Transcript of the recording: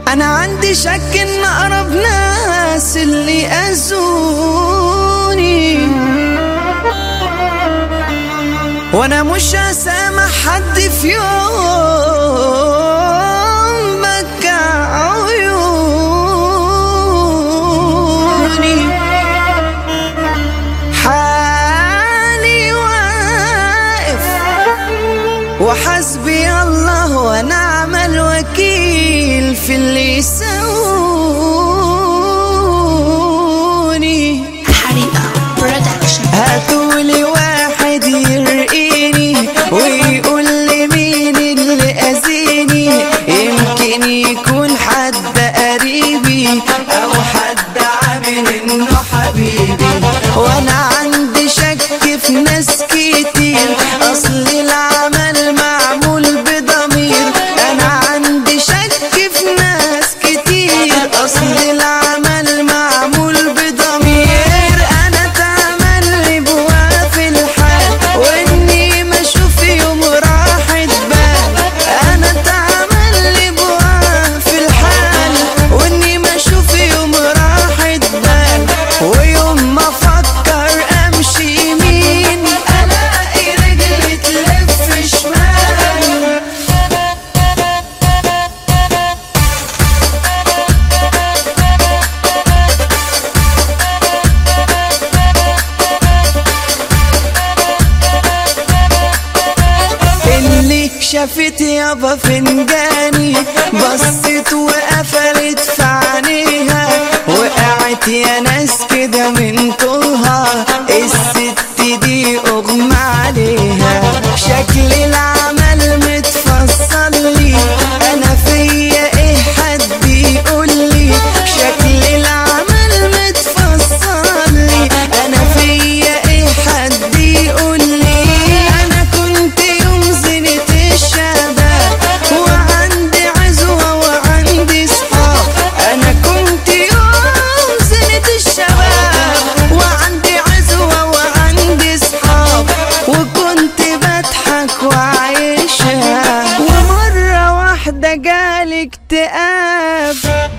انا عندي شك ان اقرب ناس اللي اذوني وانا مش هسامح حد في يوم بكى عيوني حالي واقف وحسبي الله ونعم الوكيل في اللي يسوني حريقة برودكشن هاتولي واحد يرقيني ويقول لي مين اللي أذيني يمكن يكون حد قريبي أو حد عامل إنه حبيبي وأنا عندي شك في ناس كتير أصل العمل معمول بضمير أنا عندي شك في ناس كتير أصل العمل معمول بضمير أنا تعمل بوا في الحال وإني ما أشوف يوم راحة بال أنا تعمل بوا في الحال وإني ما أشوف يوم راحة بال ويوم ما أفكر أمشي يمين ألاقي رجلي تلف شمال اللي شافت يابا فنجاني بصت وقفلت في عينيها وقعت يا ناس كده من طولها الست دي اغمى عليها شكل العمل متفصل لي انا فيا ايه حد يقول لي شكل العمل متفصل لي انا فيا ايه حد يقول لي انا كنت يوم زنة الشباب وعندي عزوة وعندي صحاب انا كنت يوم زنة الشباب وعندي عزوة وعندي صحاب وكنت بضحك وعايشها ومرة واحدة جالي اكتئاب